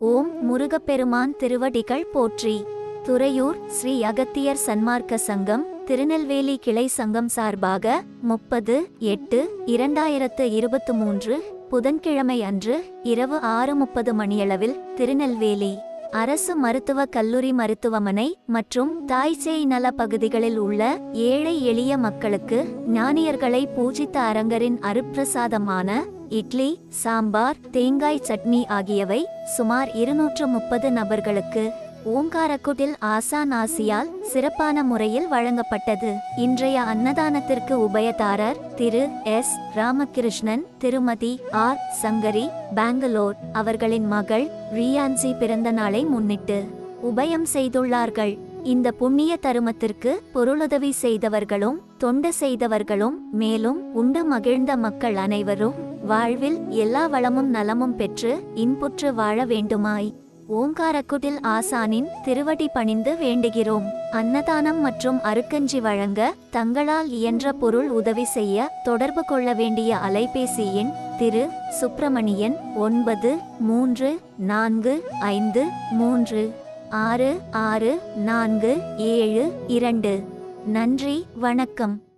ஓம் முருகப்பெருமான் திருவடிகள் போற்றி துறையூர் ஸ்ரீ அகத்தியர் சன்மார்க்க சங்கம் திருநெல்வேலி கிளை சங்கம் சார்பாக முப்பது எட்டு இரண்டாயிரத்து இருபத்து மூன்று புதன்கிழமை அன்று இரவு ஆறு முப்பது மணியளவில் திருநெல்வேலி அரசு மருத்துவக் கல்லூரி மருத்துவமனை மற்றும் தாய்சேய் நல பகுதிகளில் உள்ள ஏழை எளிய மக்களுக்கு ஞானியர்களை பூஜித்த அரங்கரின் அருப்பிரசாதமான இட்லி சாம்பார் தேங்காய் சட்னி ஆகியவை சுமார் இருநூற்று முப்பது நபர்களுக்கு ஓங்காரக்குடில் ஆசான் ஆசியால் சிறப்பான முறையில் வழங்கப்பட்டது இன்றைய அன்னதானத்திற்கு உபயதாரர் திரு எஸ் ராமகிருஷ்ணன் திருமதி ஆர் சங்கரி பெங்களூர் அவர்களின் மகள் ரியான்சி பிறந்த நாளை முன்னிட்டு உபயம் செய்துள்ளார்கள் இந்த புண்ணிய தருமத்திற்கு பொருளுதவி செய்தவர்களும் தொண்டு செய்தவர்களும் மேலும் உண்டு மகிழ்ந்த மக்கள் அனைவரும் வாழ்வில் எல்லா வளமும் நலமும் பெற்று இன்புற்று வாழ வேண்டுமாய் ஓங்காரக்குடில் ஆசானின் திருவடி பணிந்து வேண்டுகிறோம் அன்னதானம் மற்றும் அருக்கஞ்சி வழங்க தங்களால் இயன்ற பொருள் உதவி செய்ய தொடர்பு கொள்ள வேண்டிய அலைபேசி எண் திரு சுப்பிரமணியன் ஒன்பது மூன்று நான்கு ஐந்து மூன்று ஆறு ஆறு நான்கு ஏழு இரண்டு நன்றி வணக்கம்